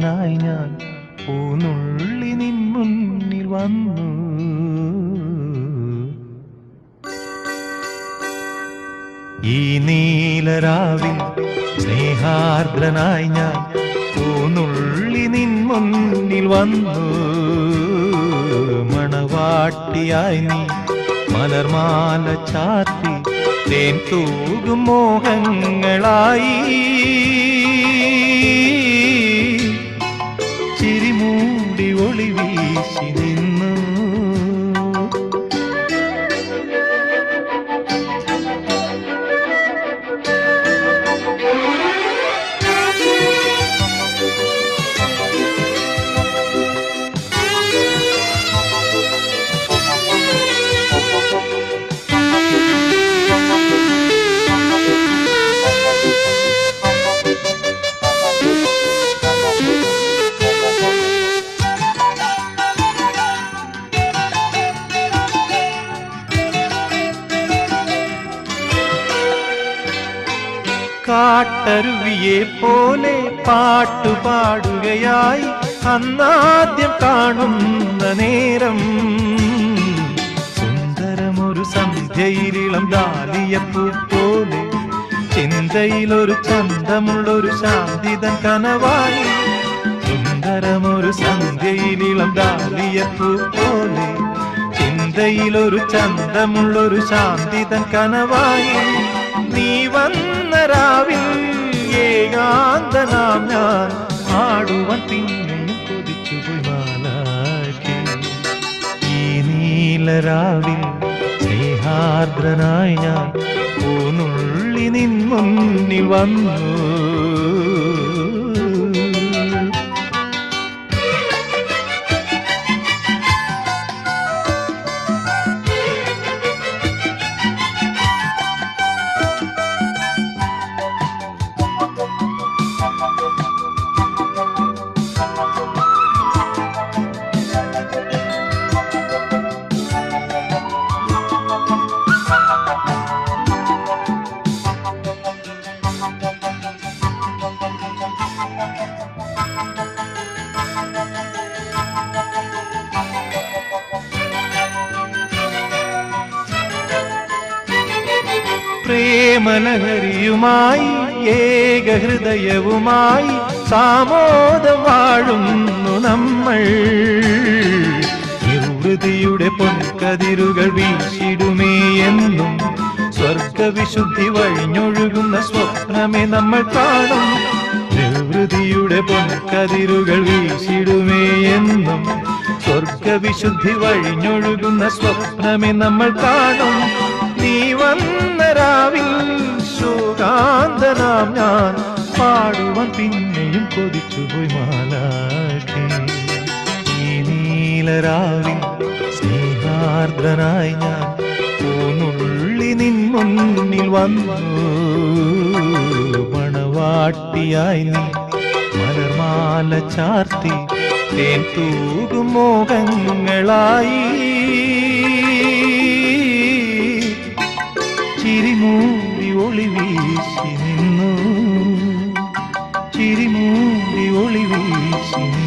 സ്നേഹാർദ്രനായി ഞാൻ പൂനുള്ളി നിൻ മുന്നിൽ വന്നു ഈ നീലരാവിൽ സ്നേഹാർദ്രനായി ഞാൻ പൂനുള്ളി നിൻ മുന്നിൽ വന്നു മണവാട്ടിയായി നീ മലർമാല ചാർത്തി തേൻ തൂകും മോഹങ്ങളായി ചിരിമൂടി ഒളി വീശി നിന്നു കാട്ടരുവിയെ പോലെ പാട്ടുപാടുകയായി അന്നാദ്യം കാണുന്ന നേരം സുന്ദരമൊരു സന്ധ്യയിലിളം ഡാലിയപ്പൂ പോലെ ചിന്തയിലൊരു ചന്തമുള്ളൊരു ശാന്തിതൻ കനവായി സുന്ദരമൊരു സന്ധ്യയിലിളം ഡാലിയപ്പൂ പോലെ ചിന്തയിലൊരു ചന്തമുള്ളൊരു ശാന്തിതൻ കനവായി നീ വന്ന രാവിൽ ഏകാന്തനാം ഞാൻ ആടുവാൻ പിന്നെയും കൊതിച്ചുപോയി മാലാട്ടി ഈ നീലരാവിൽ സ്നേഹാർദ്രനായി ഞാൻ പൂനുള്ളി നിൻ മുന്നിൽ വന്നു പ്രേമലഹരിയുമായി ഏകഹൃദയവുമായി സാമോദം വാഴുന്നു നമ്മൾ നിർവൃതിയുടെ പൊൻകതിരുകൾ വീശിടുമേ എന്നും സ്വർഗവിശുദ്ധി വഴിഞ്ഞൊഴുകുന്ന സ്വപ്നമേ നമ്മൾ കാണും നിർവൃതിയുടെ പൊൻകതിരുകൾ വീശിടുമേ എന്നും സ്വർഗവിശുദ്ധി വഴിഞ്ഞൊഴുകുന്ന സ്വപ്നമേ നമ്മൾ കാണും നീ വന്ന രാവിൽ ശോകാന്തനാം ഞാൻ പാടുവാൻ പിന്നെയും കൊതിച്ചുപോയി മാലാട്ടി ഈ നീലരാവിൽ സ്നേഹാർദ്രനായി ഞാൻ പൂനുള്ളി നിൻ മുന്നിൽ വന്നു മണവാട്ടിയായി നീ മലർമാല ചാർത്തി തേൻ തൂകും മോഹങ്ങളായി ചിരിമൂടി ഒളി വീശി നിന്നു ചിരിമൂടി ഒളി വീശി നിന്നു